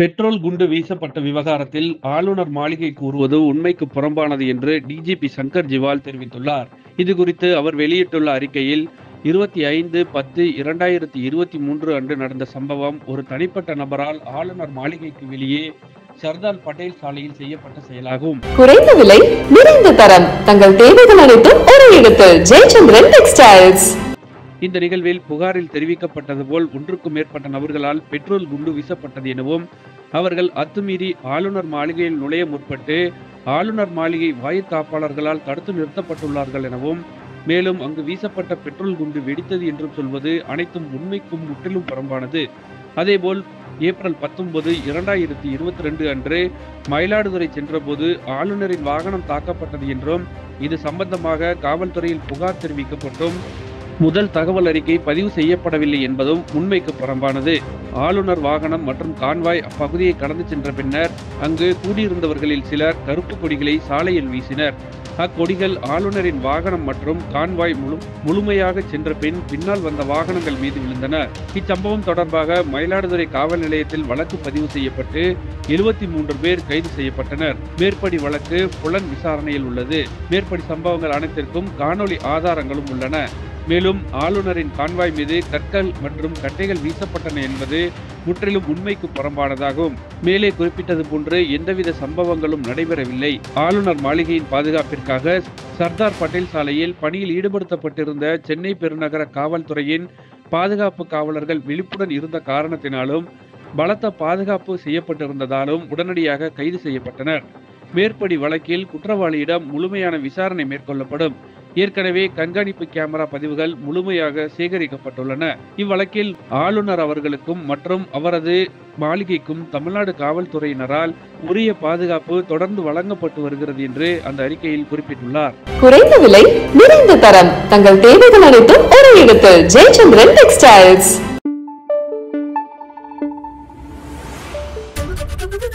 petrol குண்டு வீசப்பட்ட விவகாரத்தில் ஆளுநர் மாளிகை கூறுவது உண்மைக்கு புறம்பானது என்று டிஜிபி சங்கர் ஜிவால் தெரிவித்துள்ளார் இது குறித்து அவர் வெளியிட்டுள்ள அறிக்கையில் இருபத்தி ஐந்து பத்து இரண்டாயிரத்தி இருபத்தி மூன்று அன்று நடந்த சம்பவம் ஒரு தனிப்பட்ட நபரால் ஆளுநர் மாளிகைக்கு வெளியே சர்தார் பட்டேல் சாலையில் செய்யப்பட்ட செயலாகும் குறைந்த விலை நிறைந்த தரம் தங்கள் தேவைகள் அனைத்தும் ஒரே இடத்தில் ஜெயச்சந்திரன் டெக்ஸ்டைல்ஸ் இந்த நிகழ்வில் புகாரில் தெரிவிக்கப்பட்டது போல் ஒன்றுக்கும் மேற்பட்ட நபர்களால் பெட்ரோல் குண்டு வீசப்பட்டது எனவும் அவர்கள் அத்துமீறி ஆளுநர் மாளிகையில் நுழைய முற்பட்டு ஆளுநர் மாளிகை வாயு காப்பாளர்களால் தடுத்து நிறுத்தப்பட்டுள்ளார்கள் எனவும் மேலும் அங்கு வீசப்பட்ட பெட்ரோல் குண்டு வெடித்தது என்றும் சொல்வது அனைத்தும் உண்மைக்கும் முற்றிலும் புறம்பானது அதேபோல் ஏப்ரல் பத்தொன்பது இரண்டாயிரத்தி இருபத்தி ரெண்டு அன்று மயிலாடுதுறை சென்றபோது ஆளுநரின் வாகனம் தாக்கப்பட்டது என்றும் இது சம்பந்தமாக காவல்துறையில் புகார் தெரிவிக்கப்பட்டும் முதல் தகவல் அறிக்கை பதிவு செய்யப்படவில்லை என்பதும் உண்மைக்கு புறம்பானது ஆளுநர் வாகனம் மற்றும் கான்வாய் அப்பகுதியை கடந்து சென்ற பின்னர் அங்கு கூடியிருந்தவர்களில் சிலர் கருப்பு கொடிகளை சாலையில் வீசினர் அக்கொடிகள் ஆளுநரின் வாகனம் மற்றும் கான்வாய் முழு முழுமையாக சென்ற பின் பின்னால் வந்த வாகனங்கள் மீது விழுந்தன இச்சம்பவம் தொடர்பாக மயிலாடுதுறை காவல் நிலையத்தில் வழக்கு பதிவு செய்யப்பட்டு எழுபத்தி மூன்று பேர் கைது செய்யப்பட்டனர் மேற்படி வழக்கு புலன் விசாரணையில் உள்ளது மேற்படி சம்பவங்கள் அனைத்திற்கும் காணொளி ஆதாரங்களும் உள்ளன மேலும் ஆளுநரின் கான்வாய் மீது கற்கள் மற்றும் கட்டைகள் வீசப்பட்டன என்பது முற்றிலும் உண்மைக்கு புறம்பானதாகும் மேலே குறிப்பிட்டது போன்று எந்தவித சம்பவங்களும் நடைபெறவில்லை ஆளுநர் மாளிகையின் பாதுகாப்பிற்காக சர்தார் பட்டேல் சாலையில் பணியில் ஈடுபடுத்தப்பட்டிருந்த சென்னை பெருநகர காவல்துறையின் பாதுகாப்பு காவலர்கள் விழிப்புடன் இருந்த காரணத்தினாலும் பலத்த பாதுகாப்பு செய்யப்பட்டிருந்ததாலும் உடனடியாக கைது செய்யப்பட்டனர் மேற்படி வழக்கில் குற்றவாளியிடம் முழுமையான விசாரணை மேற்கொள்ளப்படும் ஏற்கனவே கண்காணிப்பு கேமரா பதிவுகள் முழுமையாக சேகரிக்கப்பட்டுள்ளன இவ்வழக்கில் ஆளுநர் அவர்களுக்கும் மற்றும் அவரது மாளிகைக்கும் தமிழ்நாடு காவல்துறையினரால் உரிய பாதுகாப்பு தொடர்ந்து வழங்கப்பட்டு வருகிறது என்று அந்த அறிக்கையில் குறிப்பிட்டுள்ளார் குறைந்த விலை நிறைந்த தரம் தங்கள் தேவைகள் அனைத்தும் ஒரே இடத்தில் ஜெயச்சந்திரன் டெக்ஸ்டைல்ஸ்